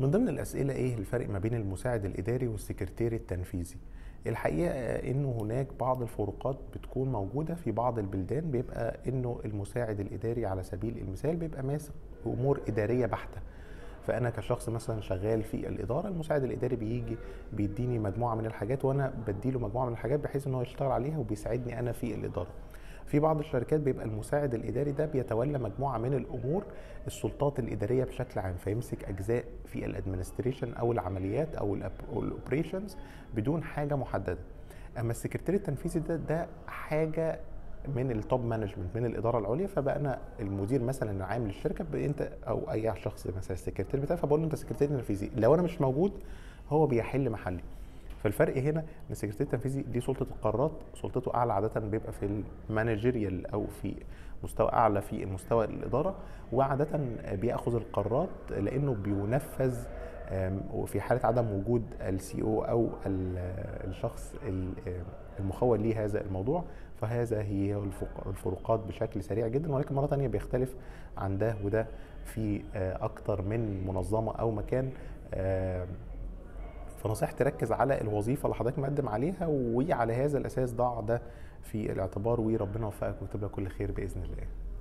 من ضمن الأسئلة إيه الفرق ما بين المساعد الإداري والسكرتير التنفيذي؟ الحقيقة إنه هناك بعض الفروقات بتكون موجودة في بعض البلدان بيبقى إنه المساعد الإداري على سبيل المثال بيبقى ماسك أمور إدارية بحتة فانا كشخص مثلا شغال في الاداره المساعد الاداري بيجي بيديني مجموعه من الحاجات وانا بديله مجموعه من الحاجات بحيث ان هو يشتغل عليها وبيساعدني انا في الاداره في بعض الشركات بيبقى المساعد الاداري ده بيتولى مجموعه من الامور السلطات الاداريه بشكل عام فيمسك اجزاء في الادمنستريشن او العمليات او الاوبريشنز بدون حاجه محدده اما السكرتير التنفيذي ده ده حاجه من التوب مانجمنت من الاداره العليا فبقى انا المدير مثلا العام للشركه انت او اي شخص مثلا السكرتير بتاعي فبقول له انت سكرتير تنفيذي لو انا مش موجود هو بيحل محلي فالفرق هنا ان السكرتير التنفيذي دي سلطه القرارات سلطته اعلى عاده بيبقى في المانجيريال او في مستوى اعلى في المستوى الاداره وعاده بياخذ القرارات لانه بينفذ وفي حاله عدم وجود السي او او الشخص المخول ليه هذا الموضوع فهذا هي الفروقات بشكل سريع جدا ولكن مره ثانيه بيختلف عن ده وده في اكتر من منظمه او مكان فنصيحتي تركز على الوظيفه اللي حضرتك مقدم عليها وعلى هذا الاساس ضع ده في الاعتبار وربنا يوفقك ويكتب لك كل خير باذن الله